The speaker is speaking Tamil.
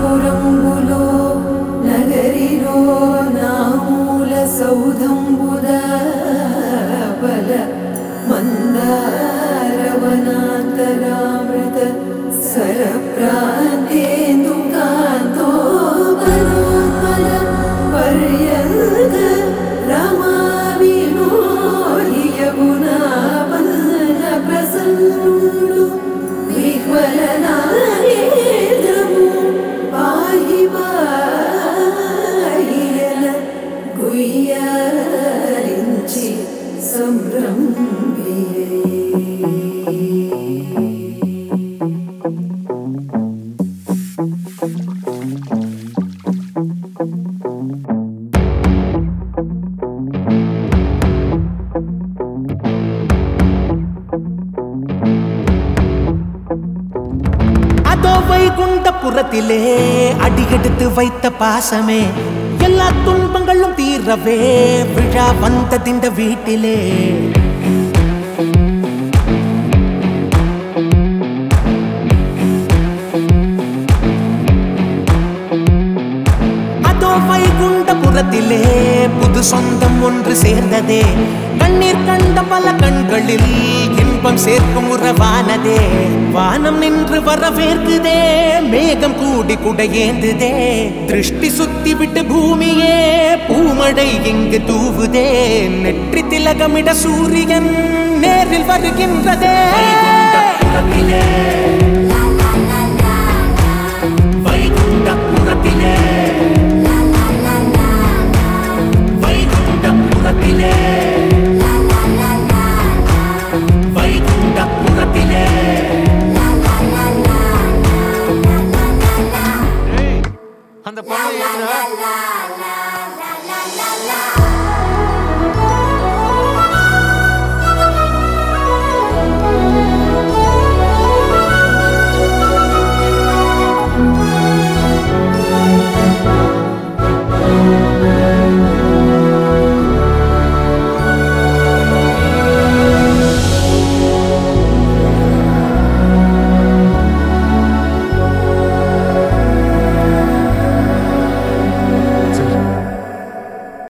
పురంబులో నగరిలో నామూల సౌధంబుద బల మందారవనాంతరామృత సరప్రాంతేందు కాంతో బలోత్పల పర్యంత రమా వినోదియగుణా బల ప్రసన్నుడు విహ్వలనాగేంద్రము పాహి పాహియన గుయ్యారించి సంభ్రమియే அதோ வைகுண்டபுரத்திலே அடியெடுத்து வைத்த பாசமே எல்லா துன்பங்களும் தீரவே விழா வந்ததிந்த வீட்டிலே அதோ வைகுண்டபுரத்திலே புது சொந்தம் ஒன்று சேர்ந்ததே கண்ணீர் கண்ட பல கண்களில் இன்பம் சேர்க்கும் உறவானதே வானம் நின்று வரவேற்குதே மேகம் கூடி குடையேந்துதே திருஷ்டி சுத்தி விட்டு பூமியே பூமழை இங்கு தூவுதே நெற்றி திலகமிட சூரியன் நேரில் வருகின்றதே வைகுண்டபுரத்திலே